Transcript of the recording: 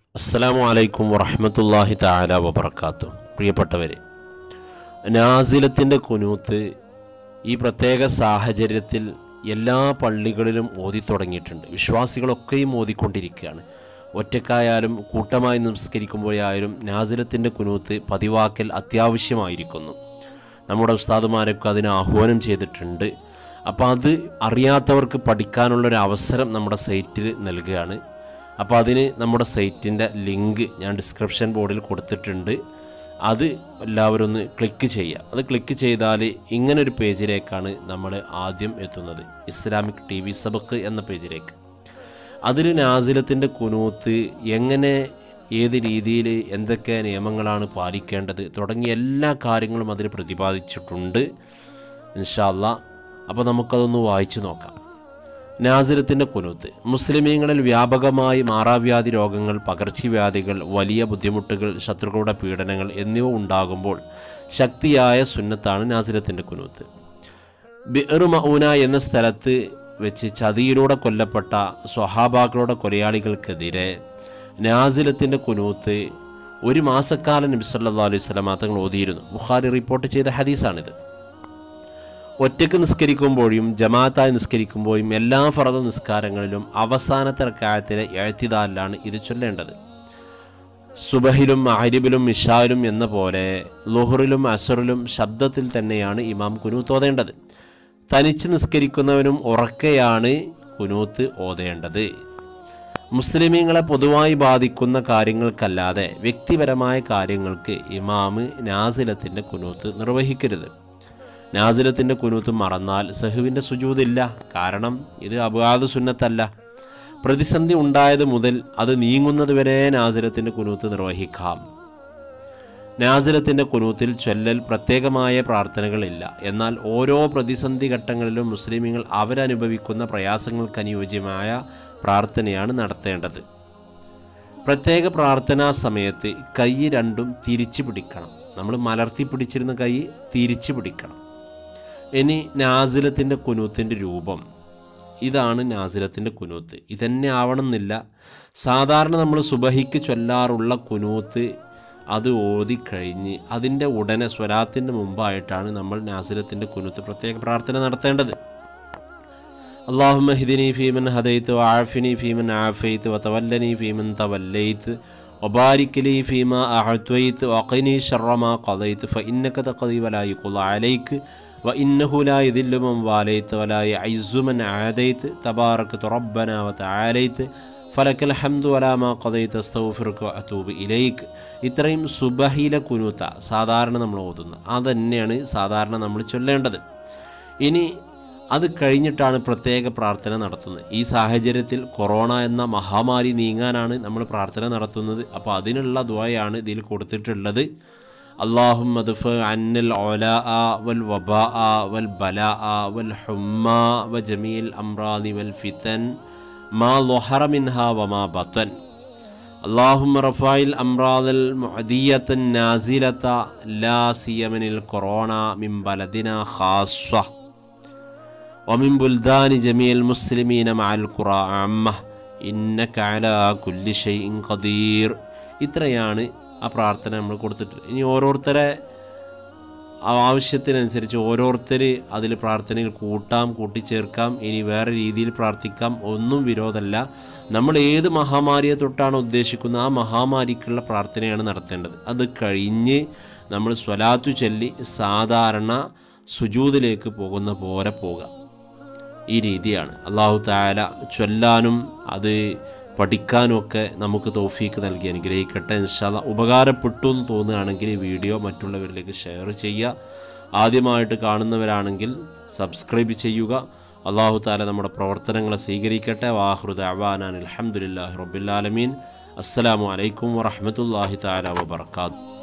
അസ്സലാമു അലൈക്കും വറഹ്മത്തുള്ളാഹി തആല വബറകാത്തു പ്രിയപ്പെട്ടവരെ നാസിലത്തിൻ്റെ കുനൂത്ത് ഈ പ്രത്യേക സാഹചര്യത്തിൽ എല്ലാ പള്ളികളിലും ഓതി തുടങ്ങിയിട്ടുണ്ട് വിശ്വാസികളൊക്കെയും ഓതിക്കൊണ്ടിരിക്കുകയാണ് ഒറ്റക്കായാലും കൂട്ടമായി നമസ്കരിക്കുമ്പോഴായാലും നാസിലത്തിൻ്റെ കുനൂത്ത് പതിവാക്കൽ അത്യാവശ്യമായിരിക്കുന്നു നമ്മുടെ ഉസ്താദുമാരൊക്കെ അതിന് ആഹ്വാനം ചെയ്തിട്ടുണ്ട് അപ്പോൾ അത് അറിയാത്തവർക്ക് പഠിക്കാനുള്ളൊരു അവസരം നമ്മുടെ സൈറ്റിൽ നൽകുകയാണ് അപ്പോൾ അതിന് നമ്മുടെ സൈറ്റിൻ്റെ ലിങ്ക് ഞാൻ ഡിസ്ക്രിപ്ഷൻ ബോർഡിൽ കൊടുത്തിട്ടുണ്ട് അത് എല്ലാവരും ഒന്ന് ക്ലിക്ക് ചെയ്യുക അത് ക്ലിക്ക് ചെയ്താൽ ഇങ്ങനെ ഒരു പേജിലേക്കാണ് നമ്മൾ ആദ്യം എത്തുന്നത് ഇസ്ലാമിക് ടി വി സബക്ക് എന്ന പേജിലേക്ക് അതിൽ നാസിലത്തിൻ്റെ കുനൂത്ത് എങ്ങനെ ഏത് രീതിയിൽ എന്തൊക്കെ നിയമങ്ങളാണ് പാലിക്കേണ്ടത് തുടങ്ങിയ എല്ലാ കാര്യങ്ങളും അതിൽ പ്രതിപാദിച്ചിട്ടുണ്ട് ഇൻഷാല്ല അപ്പോൾ നമുക്കതൊന്ന് വായിച്ചു നോക്കാം നാസിരത്തിൻ്റെ കുനൂത്ത് മുസ്ലിമീങ്ങളിൽ വ്യാപകമായി മാറാവ്യാധി രോഗങ്ങൾ പകർച്ചവ്യാധികൾ വലിയ ബുദ്ധിമുട്ടുകൾ ശത്രുക്കളുടെ പീഡനങ്ങൾ എന്നിവ ഉണ്ടാകുമ്പോൾ ശക്തിയായ സുന്നത്താണ് നാസിരത്തിൻ്റെ കുനൂത്ത് ബിർ മഊന എന്ന സ്ഥലത്ത് വെച്ച് ചതിയിലൂടെ കൊല്ലപ്പെട്ട സ്വഹാബാക്കളുടെ കൊലയാളികൾക്കെതിരെ നാസിലത്തിൻ്റെ കുനൂത്ത് ഒരു മാസക്കാലം നബി സല്ലല്ലാഹു അലൈഹി വസല്ലം തങ്ങൾ ഓതിയിരുന്നു ബുഖാരി റിപ്പോർട്ട് ചെയ്ത ഹദീസാണിത് ഒറ്റയ്ക്ക് നിസ്കരിക്കുമ്പോഴും ജമാഅത്തായി നിസ്കരിക്കുമ്പോഴും എല്ലാ ഫറദ നിസ്കാരങ്ങളിലും അവസാനത്തെ റക്കായത്തിലെ എഴുത്തിദാലിലാണ് ഇത് ചൊല്ലേണ്ടത് സുബഹിലും അഹരിബിലും ഇഷായിലും എന്ന പോലെ ലുഹറിലും അസറിലും ശബ്ദത്തിൽ തന്നെയാണ് ഇമാം കുനൂത്ത് ഓതേണ്ടത് തനിച്ച് നിസ്കരിക്കുന്നവനും ഉറക്കെയാണ് കുനൂത്ത് ഓതേണ്ടത് മുസ്ലിമീങ്ങളെ പൊതുവായി ബാധിക്കുന്ന കാര്യങ്ങൾക്കല്ലാതെ വ്യക്തിപരമായ കാര്യങ്ങൾക്ക് ഇമാമ് നാസിലത്തിൻ്റെ കുനൂത്ത് നിർവഹിക്കരുത് നാസിലത്തിൻ്റെ കുനൂത്ത് മറന്നാൽ സഹുവിൻ്റെ സുജൂതില്ല കാരണം ഇത് അബാദ് സുന്നത്തല്ല പ്രതിസന്ധി ഉണ്ടായത് മുതൽ അത് നീങ്ങുന്നത് വരെ നാസിലത്തിൻ്റെ കുനൂത്ത് നിർവഹിക്കാം നാസിലത്തിൻ്റെ കുനൂത്തിൽ ചൊല്ലൽ പ്രത്യേകമായ പ്രാർത്ഥനകളില്ല എന്നാൽ ഓരോ പ്രതിസന്ധി ഘട്ടങ്ങളിലും മുസ്ലിമീങ്ങൾ അവരനുഭവിക്കുന്ന പ്രയാസങ്ങൾക്ക് അനുയോജ്യമായ പ്രാർത്ഥനയാണ് നടത്തേണ്ടത് പ്രത്യേക പ്രാർത്ഥനാ സമയത്ത് കൈ രണ്ടും തിരിച്ചു പിടിക്കണം നമ്മൾ മലർത്തി പിടിച്ചിരുന്ന കൈ തിരിച്ചു പിടിക്കണം ഇനി നാസിലത്തിൻ്റെ കുനൂത്തിൻ്റെ രൂപം ഇതാണ് നാസിലത്തിൻ്റെ കുനൂത്ത് ഇതന്നെ ആവണമെന്നില്ല സാധാരണ നമ്മൾ സുബഹിക്ക് ചൊല്ലാറുള്ള കുനൂത്ത് അത് ഓതിക്കഴിഞ്ഞ് അതിൻ്റെ ഉടനെ സ്വരാത്തിൻ്റെ മുമ്പായിട്ടാണ് നമ്മൾ നാസിലത്തിൻ്റെ കുനൂത്ത് പ്രത്യേക പ്രാർത്ഥന നടത്തേണ്ടത് اللهم اهدني فيمن هديت وعافني فيمن عافيت وتولني فيمن توليت وبارك لي فيما أعطيت وقني شر ما قضيت فإنك تقضي ولا يقضى عليك وإنه لا يذل من واليت ولا يعز من عاديت تباركت ربنا وتعاليت فلك الحمد ولا ما قضيت استغفرك وأتوب إليك ഇത്രയും സുബഹിയിലെ കുനൂത്ത സാധാരണ നമ്മൾ ഓതുന്ന അതന്നെയാണ് സാധാരണ നമ്മൾ ചൊല്ലേണ്ടത് ഇനി അത് കഴിഞ്ഞിട്ടാണ് പ്രത്യേക പ്രാർത്ഥന നടത്തുന്നത് ഈ സാഹചര്യത്തിൽ കൊറോണ എന്ന മഹാമാരി നീങ്ങാനാണ് നമ്മൾ പ്രാർത്ഥന നടത്തുന്നത് അപ്പോൾ അതിനുള്ള ദ്വയാണ് ഇതിൽ കൊടുത്തിട്ടുള്ളത് അള്ളാഹും മദഫ് അന്നൽ ഓലാ വൽ വബാ വൽ ബലാ വൽ ഹുമ്മ വ ജമീൽ അംറാദി വൽ ഫിതൻ മാ ലൊഹറ മിൻഹ വമാ ബത്തൻ اللهم رفع الأمراض المعدية النازلة لا سيما الكورونا من بلدنا خاصة ومن بلدان جميع المسلمين مع القرى عامة إنك على كل شيء قدير ഇത്രയാണ് ആ പ്രാർത്ഥന നമ്മൾ കൊടുത്തിട്ട് ഇനി ഓരോരുത്തരെ ആവശ്യത്തിനനുസരിച്ച് ഓരോരുത്തർ അതിൽ പ്രാർത്ഥനയിൽ കൂട്ടാം കൂട്ടിച്ചേർക്കാം ഇനി വേറെ രീതിയിൽ പ്രാർത്ഥിക്കാം ഒന്നും വിരോധമല്ല നമ്മൾ ഏത് മഹാമാരിയെ തൊട്ടാണ് ഉദ്ദേശിക്കുന്നത് ആ മഹാമാരിക്കുള്ള പ്രാർത്ഥനയാണ് നടത്തേണ്ടത് അത് കഴിഞ്ഞ് നമ്മൾ സ്വലാത്തു ചൊല്ലി സാധാരണ സുജൂതിലേക്ക് പോകുന്ന പോലെ പോകാം ഈ രീതിയാണ് അള്ളാഹു താല ചൊല്ലാനും അത് പഠിക്കാനും ഒക്കെ നമുക്ക് തോഫീക്ക് നൽകി അനുഗ്രഹിക്കട്ടെ ഇൻഷാല്ല ഉപകാരപ്പെട്ടു എന്ന് തോന്നുകയാണെങ്കിൽ ഈ വീഡിയോ മറ്റുള്ളവരിലേക്ക് ഷെയർ ചെയ്യുക ആദ്യമായിട്ട് കാണുന്നവരാണെങ്കിൽ സബ്സ്ക്രൈബ് ചെയ്യുക അള്ളാഹു താല നമ്മുടെ പ്രവർത്തനങ്ങളെ സ്വീകരിക്കട്ടെ വാഹൃദ അവാനാൻ അലഹമുല്ലാഹി റബ്ബുലാലമീൻ അസ്സലാമു അലൈക്കും വറഹമത്തല്ലാഹി താല വബർക്കാത്തു